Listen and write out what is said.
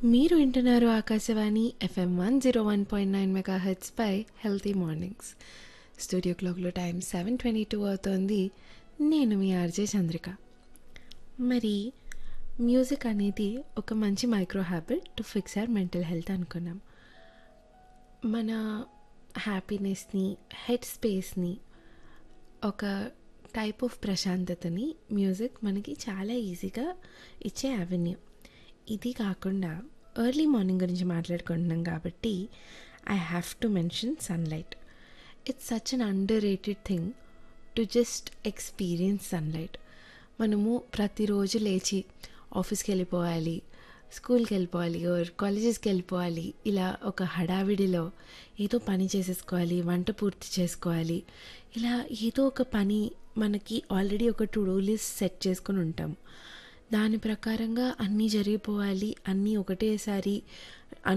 మీరు వింటున్నారు Akashvani FM one zero one point nine megahertz పై హెల్తీ మార్నింగ్స్ స్టూడియో క్లాక్లో టైం సెవెన్ ట్వంటీ టూ అవుతోంది నేను మీ ఆర్జే చంద్రిక మరి మ్యూజిక్ అనేది ఒక మంచి micro habit to fix our mental health అనుకున్నాం మన హ్యాపీనెస్ని హెడ్ స్పేస్ని ఒక టైప్ ఆఫ్ ప్రశాంతతని మ్యూజిక్ మనకి చాలా ఈజీగా ఇచ్చే అవెన్యూ ఇది కాకుండా ఎర్లీ మార్నింగ్ గురించి మాట్లాడుకుంటున్నాం కాబట్టి I have to mention sunlight it's such an underrated thing to just experience sunlight మనము ప్రతిరోజు లేచి ఆఫీస్కి వెళ్ళిపోవాలి స్కూల్కి వెళ్ళిపోవాలి ఓర్ కాలేజెస్కి వెళ్ళిపోవాలి ఇలా ఒక హడావిడిలో ఏదో పని చేసేసుకోవాలి వంట పూర్తి చేసుకోవాలి ఇలా ఏదో ఒక పని మనకి ఆల్రెడీ ఒక టు డూ లిస్ట్ సెట్ చేసుకొని ఉంటాము దాని ప్రకారంగా అన్నీ జరిగిపోవాలి అన్నీ ఒకటేసారి